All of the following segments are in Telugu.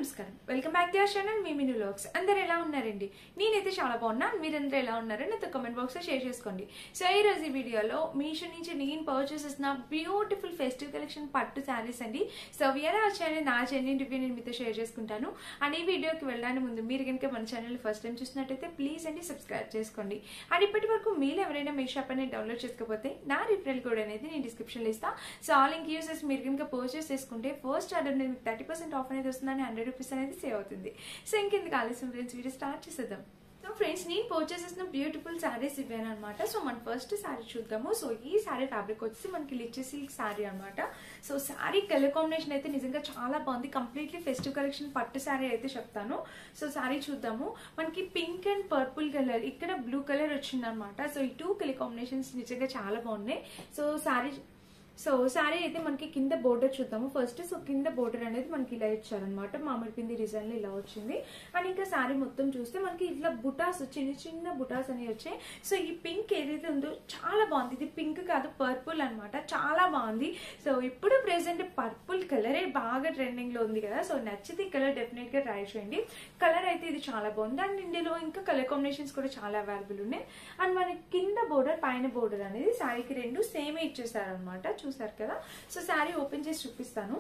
నమస్కారం welcome back to our channel మీ మిను లోక్స్ అందరు ఎలా ఉన్నారండి నేనైతే చాలా బాగున్నా మీరందరూ ఎలా ఉన్నారో నాతో కమెంట్ బాక్స్ లో షేర్ చేసుకోండి సో ఈ రోజు ఈ వీడియోలో మీషో నుంచి నేను పర్చేస్ చేసిన బ్యూటిఫుల్ ఫెస్టివ్ కలెక్షన్ పట్టు శారీస్ అండి సో వేరే వచ్చాయని నా చెన్ని రివ్యూ నేను మీతో షేర్ చేసుకుంటాను అండ్ ఈ వీడియోకి వెళ్ళడానికి ముందు మీరు కనుక మన ఛానల్ ఫస్ట్ టైం చూసినట్టయితే ప్లీజ్ అండి సబ్స్క్రైబ్ చేసుకోండి అండ్ ఇప్పటి వరకు మీరు ఎవరైనా మీ షాప్ అనేది డౌన్లోడ్ చేసుకోకపోతే నా రిఫరల్ కోడ్ అనేది నేను డిస్క్రిప్షన్లో ఇస్తాను సో ఆల్ ఇంక్ యూసెస్ మీరు కనుక పర్చేస్ చేసుకుంటే ఫస్ట్ ఆర్డర్ మీకు థర్టీ పర్సెంట్ ఆఫ్ అనేది వస్తుందని హండ్రెడ్ రూపీస్ అనేది సేవ్ అవుతుంది సో ఇంకెందుకు ఆలస్యం ఫ్రెండ్స్ వీడియో స్టార్ట్ చేసేద్దాం సో ఫ్రెండ్స్ నేను పర్చేస్ చేసిన బ్యూటిఫుల్ శారీస్ ఇవ్వాను అనమాట సో మన ఫస్ట్ శారీ చూద్దాము సో ఈ శారీ ఫ్యాబ్రిక్ వచ్చేసి మనకి లిచ్చి సిల్క్ శారీ అనమాట సో శారీ కలర్ కాంబినేషన్ అయితే నిజంగా చాలా బాగుంది కంప్లీట్లీ ఫెస్టివ్ కలెక్షన్ పట్టు శారీ అయితే చెప్తాను సో శారీ చూద్దాము మనకి పింక్ అండ్ పర్పుల్ కలర్ ఇక్కడ బ్లూ కలర్ వచ్చింది అనమాట సో ఈ టూ కలర్ కాంబినేషన్స్ నిజంగా చాలా బాగున్నాయి సో శారీ సో శారీ అయితే మనకి కింద బోర్డర్ చూద్దాము ఫస్ట్ సో కింద బోర్డర్ అనేది మనకి ఇలా ఇచ్చారనమాట మామిడి పిండి డిజైన్ లో ఇలా వచ్చింది అండ్ ఇంకా శారీ మొత్తం చూస్తే మనకి ఇట్లా బుటాస్ చిన్న చిన్న బుటాస్ అనేవి వచ్చాయి సో ఈ పింక్ ఏదైతే ఉందో చాలా బాగుంది ఇది పింక్ కాదు పర్పుల్ అన్నమాట చాలా బాగుంది సో ఇప్పుడు ప్రెసెంట్ పర్పుల్ కలరే బాగా ట్రెండింగ్ లో ఉంది కదా సో నచ్చితే ఈ కలర్ డెఫినెట్ గా ట్రై చేయండి కలర్ అయితే ఇది చాలా బాగుంది అండ్ ఇందులో ఇంకా కలర్ కాంబినేషన్స్ కూడా చాలా అవైలబుల్ ఉన్నాయి అండ్ మనకి కింద బోర్డర్ పైన బోర్డర్ అనేది శారీకి రెండు సేమే ఇచ్చేసారనమాట చూసారు కదా సో శారీ ఓపెన్ చేసి చూపిస్తాను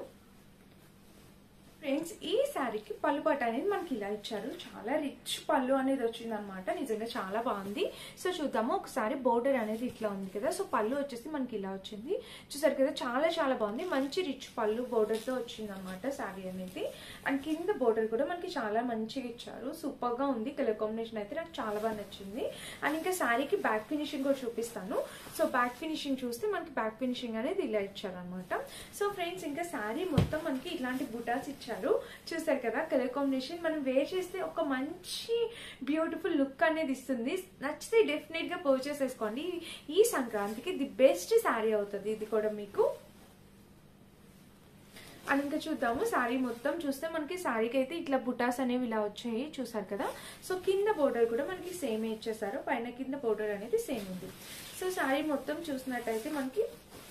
ఫ్రెండ్స్ ఈ శారీకి పళ్ళు పట్ట అనేది మనకి ఇలా ఇచ్చారు చాలా రిచ్ పళ్ళు అనేది వచ్చింది అనమాట నిజంగా చాలా బాగుంది సో చూద్దాము ఒకసారి బోర్డర్ అనేది ఇట్లా ఉంది కదా సో పళ్ళు వచ్చేసి మనకి ఇలా వచ్చింది చూసారు కదా చాలా చాలా బాగుంది మంచి రిచ్ పళ్ళు బోర్డర్ తో వచ్చింది అనమాట శారీ అనేది అండ్ కింద బోర్డర్ కూడా మనకి చాలా మంచిగా ఇచ్చారు సూపర్ గా ఉంది కలర్ కాంబినేషన్ అయితే నాకు చాలా బాగా నచ్చింది అండ్ ఇంకా శారీకి బ్యాక్ ఫినిషింగ్ కూడా చూపిస్తాను సో బ్యాక్ ఫినిషింగ్ చూస్తే మనకి బ్యాక్ ఫినిషింగ్ అనేది ఇలా ఇచ్చారు అనమాట సో ఫ్రెండ్స్ ఇంకా శారీ మొత్తం మనకి ఇట్లాంటి బుటాస్ ఇచ్చారు చూసారు కదా కలర్ కాంబినేషన్ మనం వేర్ చేస్తే ఒక మంచి బ్యూటిఫుల్ లుక్ అనేది ఇస్తుంది నచ్చితే డెఫినెట్ గా పర్చేస్ చేసుకోండి ఈ సంక్రాంతికి ది బెస్ట్ శారీ అవుతుంది ఇది కూడా మీకు అండ్ ఇంకా చూద్దాము శారీ మొత్తం చూస్తే మనకి శారీకి అయితే ఇట్లా బుటాస్ అనేవి ఇలా వచ్చాయి చూసారు కదా సో కింద బోర్డర్ కూడా మనకి సేమ్ ఇచ్చేసారు పైన కింద బోర్డర్ అనేది సేమ్ ఉంది సో శారీ మొత్తం చూసినట్టయితే మనకి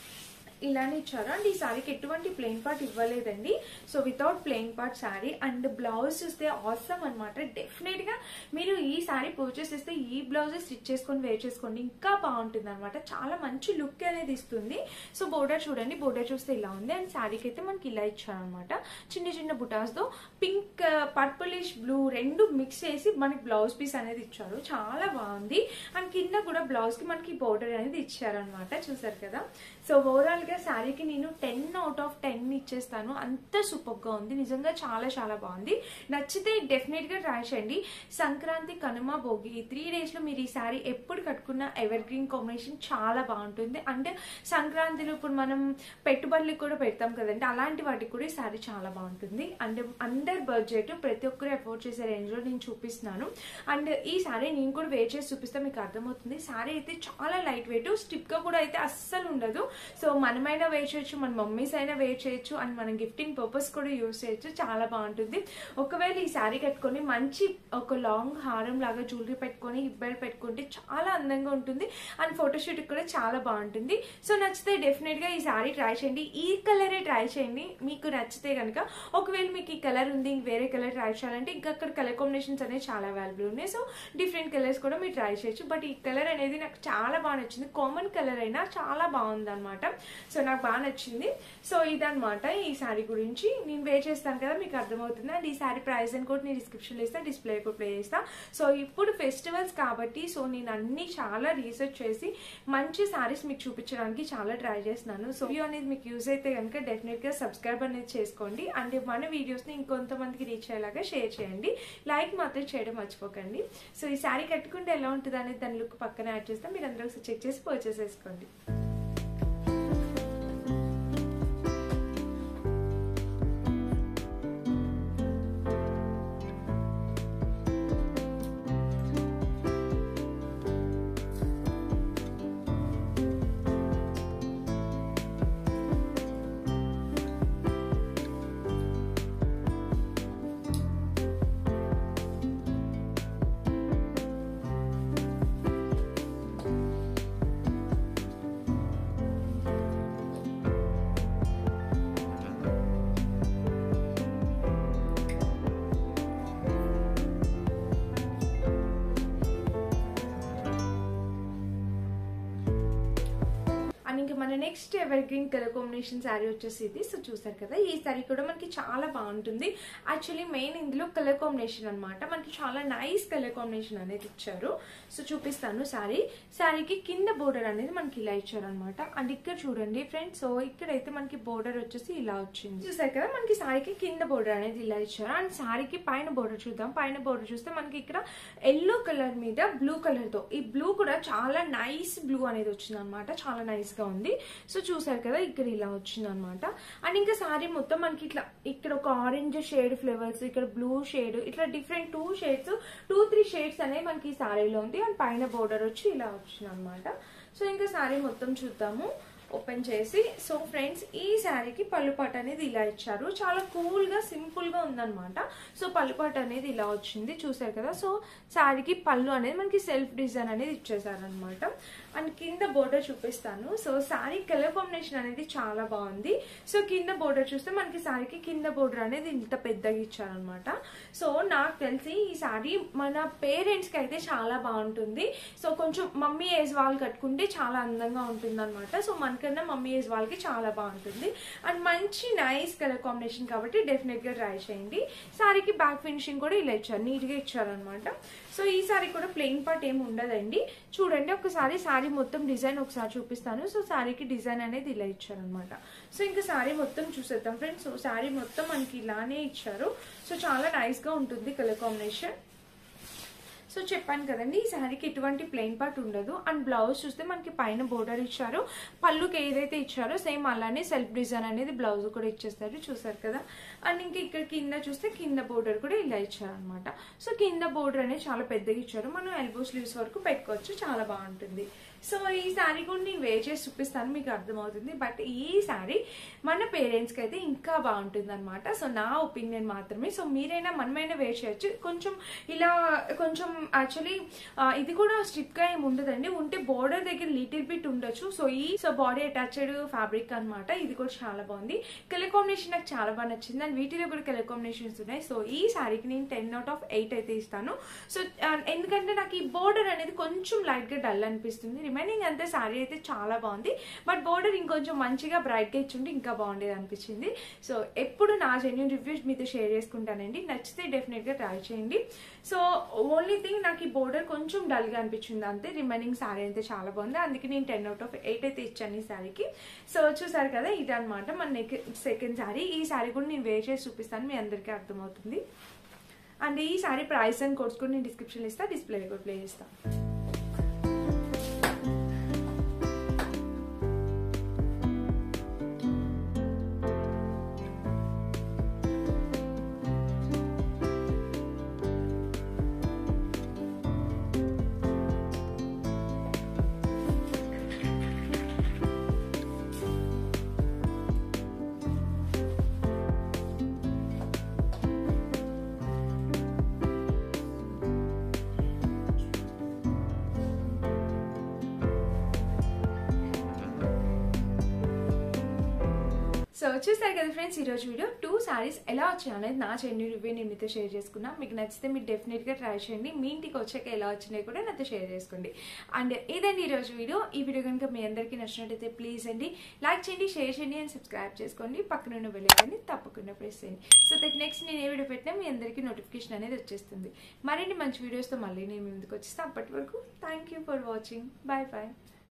ఇలానే ఇచ్చారు అండ్ ఈ శారీకి ఎటువంటి ప్లెయిన్ పార్ట్ ఇవ్వలేదండి so without plain part sari and blouse చూస్తే ఆసమ్ అనమాట డెఫినెట్ గా మీరు ఈ శారీ పర్చేస్ చేస్తే ఈ బ్లౌజ్ స్టిచ్ చేసుకొని వేర్ చేసుకోండి ఇంకా బాగుంటుంది అనమాట చాలా మంచి లుక్ అనేది ఇస్తుంది సో బోర్డర్ చూడండి బోర్డర్ చూస్తే ఇలా ఉంది అండ్ శారీకి అయితే మనకి ఇలా ఇచ్చారనమాట చిన్న చిన్న బుటాస్ తో పింక్ పర్పులిష్ బ్లూ రెండు మిక్స్ చేసి మనకి బ్లౌజ్ పీస్ అనేది ఇచ్చారు చాలా బాగుంది అండ్ కింద కూడా బ్లౌజ్ కి మనకి బోర్డర్ అనేది ఇచ్చారనమాట చూసారు కదా సో ఓవరాల్ గా శారీకి నేను టెన్ అవుట్ ఆఫ్ టెన్ ఇచ్చేస్తాను అంత సూపర్ గా ఉంది నిజంగా చాలా చాలా బాగుంది నచ్చితే డెఫినెట్ గా ట్రై చేయండి సంక్రాంతి కనుమ భోగి ఈ త్రీ డేస్ లో మీరు ఈ శారీ ఎప్పుడు కట్టుకున్న ఎవర్ గ్రీన్ కాంబినేషన్ చాలా బాగుంటుంది అంటే సంక్రాంతిలో ఇప్పుడు మనం పెట్టుబడులకు కూడా పెడతాం కదండి అలాంటి వాటికి కూడా ఈ శారీ చాలా బాగుంటుంది అండ్ అండర్ బడ్జెట్ ప్రతి ఒక్కరు ఎఫోర్డ్ చేసే రేంజ్ లో నేను చూపిస్తున్నాను అండ్ ఈ శారీ నేను కూడా వేర్ చేసి చూపిస్తే మీకు అర్థమవుతుంది శారీ అయితే చాలా లైట్ వెయిట్ స్టిప్ గా కూడా అయితే అస్సలు ఉండదు సో మనమైనా వేర్ చేయొచ్చు మన మమ్మీస్ అయినా వేర్ చేయొచ్చు అండ్ మనం గిఫ్టింగ్ పర్పస్ కూడా యూస్ చేయొచ్చు చాలా బాగుంటుంది ఒకవేళ ఈ శారీ కట్టుకొని మంచి ఒక లాంగ్ హారం లాగా జ్యువెలరీ పెట్టుకొని ఇబ్బంది పెట్టుకుంటే చాలా అందంగా ఉంటుంది అండ్ ఫోటోషూట్ కూడా చాలా బాగుంటుంది సో నచ్చితే డెఫినెట్ గా ఈ శారీ ట్రై చేయండి ఈ కలరే ట్రై చేయండి మీకు నచ్చితే కనుక ఒకవేళ మీకు ఈ కలర్ ఉంది వేరే కలర్ ట్రై చేయాలంటే ఇంకా అక్కడ కలర్ కాంబినేషన్స్ అనేవి చాలా అవైలబుల్ ఉన్నాయి సో డిఫరెంట్ కలర్స్ కూడా మీరు ట్రై చేయొచ్చు బట్ ఈ కలర్ అనేది నాకు చాలా బాగా నచ్చింది కామన్ కలర్ అయినా చాలా బాగుంది అనమాట సో నాకు బాగా నచ్చింది సో ఇదనమాట ఈ శారీ గురించి నేను వే చేస్తాను కదా మీకు అర్థమవుతుంది అండ్ ఈ శారీ ప్రైస్ అని కూడా నేను డిస్క్రిప్షన్లో ఇస్తాను డిస్ప్లే కూడా ప్లే చేస్తాను సో ఇప్పుడు ఫెస్టివల్స్ కాబట్టి సో నేను అన్ని చాలా రీసెర్చ్ చేసి మంచి శారీస్ మీకు చూపించడానికి చాలా ట్రై చేస్తున్నాను సో వీడియో అనేది మీకు యూజ్ అయితే కనుక డెఫినెట్ గా సబ్స్క్రైబ్ అనేది చేసుకోండి అండ్ మన వీడియోస్ ని ఇంకొంతమందికి రీచ్ అయ్యేలాగా షేర్ చేయండి లైక్ మాత్రం చేయడం మర్చిపోకండి సో ఈ శారీ కట్టుకుంటే ఎలా ఉంటుంది అనేది దాని లుక్ పక్కన యాడ్ చేస్తాం మీరు అందరూ చెక్ చేసి పర్చేస్ చేసుకోండి మన next evergreen colour combination sari వచ్చేసి ఇది సో చూసారు కదా ఈ శారీ కూడా మనకి చాలా బాగుంటుంది యాక్చువల్లీ మెయిన్ ఇందులో కలర్ కాంబినేషన్ అన్నమాట మనకి చాలా నైస్ కలర్ కాంబినేషన్ అనేది ఇచ్చారు సో చూపిస్తాను శారీ శారీకి కింద బోర్డర్ అనేది మనకి ఇలా ఇచ్చారు అనమాట అండ్ ఇక్కడ చూడండి ఫ్రెండ్స్ సో ఇక్కడైతే మనకి బోర్డర్ వచ్చేసి ఇలా వచ్చింది చూసారు కదా మనకి శారీకి కింద బోర్డర్ అనేది ఇలా ఇచ్చారు అండ్ శారీకి పైన బోర్డర్ చూద్దాం పైన బోర్డర్ చూస్తే మనకి ఇక్కడ ఎల్లో కలర్ మీద బ్లూ కలర్ తో ఈ బ్లూ కూడా చాలా నైస్ బ్లూ అనేది వచ్చింది అనమాట చాలా నైస్ గా ఉంది సో చూసారు కదా ఇక్కడ ఇలా వచ్చింది అనమాట అండ్ ఇంకా శారీ మొత్తం మనకి ఇట్లా ఇక్కడ ఒక ఆరెంజ్ షేడ్ ఫ్లేవర్స్ ఇక్కడ బ్లూ షేడ్ ఇట్లా different two shades two three shades అనేవి మనకి ఈ శారీలో ఉంది అండ్ పైన బోర్డర్ వచ్చి ఇలా వచ్చింది అనమాట సో ఇంకా శారీ మొత్తం చూద్దాము ఓపెన్ చేసి సో ఫ్రెండ్స్ ఈ శారీకి పళ్ళుపాటు అనేది ఇలా ఇచ్చారు చాలా కూల్ గా సింపుల్ గా ఉందన్నమాట సో పళ్ళుపాటు అనేది ఇలా వచ్చింది చూసారు కదా సో శారీకి పళ్ళు అనేది మనకి సెల్ఫ్ డిజైన్ అనేది ఇచ్చేసారు అనమాట అండ్ కింద బోర్డర్ చూపిస్తాను సో శారీ కలర్ కాంబినేషన్ అనేది చాలా బాగుంది సో కింద బోర్డర్ చూస్తే మనకి శారీకి కింద బోర్డర్ అనేది ఇంత పెద్దగా ఇచ్చారనమాట సో నాకు తెలిసి ఈ శారీ మన పేరెంట్స్ కి అయితే చాలా బాగుంటుంది సో కొంచెం మమ్మీ ఏజ్ వాళ్ళు కట్టుకుంటే చాలా అందంగా ఉంటుంది అనమాట సో మనకన్నా మమ్మీ ఏజ్ వాళ్ళకి చాలా బాగుంటుంది అండ్ మంచి నైస్ కలర్ కాంబినేషన్ కాబట్టి డెఫినెట్ గా ట్రై చేయండి శారీకి బ్యాక్ ఫినిషింగ్ కూడా ఇలా ఇచ్చారు నీట్ గా ఇచ్చారనమాట సో ఈ సారీ కూడా ప్లెయిన్ పార్ట్ ఏమి ఉండదండి చూడండి ఒకసారి శారీ మొత్తం డిజైన్ ఒకసారి చూపిస్తాను సో శారీకి డిజైన్ అనేది ఇలా ఇచ్చారనమాట సో ఇంకా శారీ మొత్తం చూసేద్దాం ఫ్రెండ్స్ సో శారీ మొత్తం మనకి ఇలానే ఇచ్చారు సో చాలా నైస్ గా ఉంటుంది కలర్ కాంబినేషన్ సో చెప్పాను కదండి ఈ శారీకి ఎటువంటి ప్లెయిన్ పార్ట్ ఉండదు అండ్ బ్లౌజ్ చూస్తే మనకి పైన బోర్డర్ ఇచ్చారు పళ్ళుకి ఏదైతే ఇచ్చారో సేమ్ అలానే సెల్ఫ్ డిజైన్ అనేది బ్లౌజ్ కూడా ఇచ్చేస్తారు చూసారు కదా అండ్ ఇంకా ఇక్కడ కింద చూస్తే కింద బోర్డర్ కూడా ఇలా ఇచ్చారనమాట సో కింద బోర్డర్ అనేది చాలా పెద్దగా ఇచ్చారు మనం ఎల్బో స్లీవ్స్ వరకు పెట్టుకోవచ్చు చాలా బాగుంటుంది సో ఈ శారీ కూడా నేను వేర్ చేసి చూపిస్తాను మీకు అర్థమవుతుంది బట్ ఈ శారీ మన పేరెంట్స్కి అయితే ఇంకా బాగుంటుంది అనమాట సో నా ఒపీనియన్ మాత్రమే సో మీరైనా మనమైనా వేర్ చేయొచ్చు కొంచెం ఇలా కొంచెం యాక్చువల్లీ ఇది కూడా స్ట్రిక్ట్ గా ఏమి ఉండదండి ఉంటే బోర్డర్ దగ్గర లిటిల్ బిట్ ఉండొచ్చు సో ఈ సో బాడీ అటాచ్డ్ ఫ్యాబ్రిక్ అనమాట ఇది కూడా చాలా బాగుంది కలర్ కాంబినేషన్ నాకు చాలా బాగా నచ్చింది అండ్ వీటిలో కూడా కలర్ కాంబినేషన్స్ ఉన్నాయి సో ఈ శారీకి నేను టెన్ అవుట్ ఆఫ్ ఎయిట్ అయితే ఇస్తాను సో ఎందుకంటే నాకు ఈ బోర్డర్ అనేది కొంచెం లైట్ గా డల్ అనిపిస్తుంది రిమైనింగ్ అంతే శారీ అయితే చాలా బాగుంది బట్ బోర్డర్ ఇంకొంచెం మంచిగా బ్రైట్ గా ఇచ్చుంటే ఇంకా బాగుండేది అనిపించింది సో ఎప్పుడు నా జెన్యున్ రివ్యూస్ మీతో షేర్ చేసుకుంటానండి నచ్చితే డెఫినెట్ గా ట్రై చేయండి సో ఓన్లీ థింగ్ నాకు ఈ బోర్డర్ కొంచెం డల్ గా అనిపించింది అంతే రిమైనింగ్ శారీ అయితే చాలా బాగుంది అందుకే నేను టెన్ అవుట్ ఆఫ్ ఎయిట్ అయితే ఇచ్చాను ఈ శారీకి సో చూసారు కదా ఇది అనమాట మన నెక్ సెకండ్ శారీ ఈ శారీ కూడా నేను వేర్ చేసి చూపిస్తాను మీ అందరికీ అర్థమవుతుంది అండ్ ఈ శారీ ప్రైస్ అండ్ కోడ్స్ కూడా నేను డిస్క్రిప్షన్ ఇస్తా డిస్ప్లే కూడా ప్లే చేస్తాను సో చూసారు కదా ఫ్రెండ్స్ ఈ రోజు వీడియో టూ సారీస్ ఎలా వచ్చాయి అనేది నా చెండి రివ్యూ నేను మీతో షేర్ చేసుకున్నా మీకు నచ్చితే మీరు డెఫినెట్ గా ట్రై చేయండి మీ ఇంటికి వచ్చాక ఎలా వచ్చినాయి కూడా నాతో షేర్ చేసుకోండి అండ్ ఇదండి ఈ రోజు వీడియో ఈ వీడియో కనుక మీ అందరికీ నచ్చినట్టయితే ప్లీజ్ అండి లైక్ చేయండి షేర్ చేయండి అండ్ సబ్స్క్రైబ్ చేసుకోండి పక్కన ఉన్న వెళ్ళకండి తప్పకుండా ప్రెస్ చేయండి సో దట్ నెక్స్ట్ నేను ఏ వీడియో పెట్టినా మీ అందరికీ నోటిఫికేషన్ అనేది వచ్చేస్తుంది మరిన్ని మంచి వీడియోస్తో మళ్ళీ నేను మీ ముందుకు వచ్చేస్తాను అప్పటి వరకు thank you for watching bye bye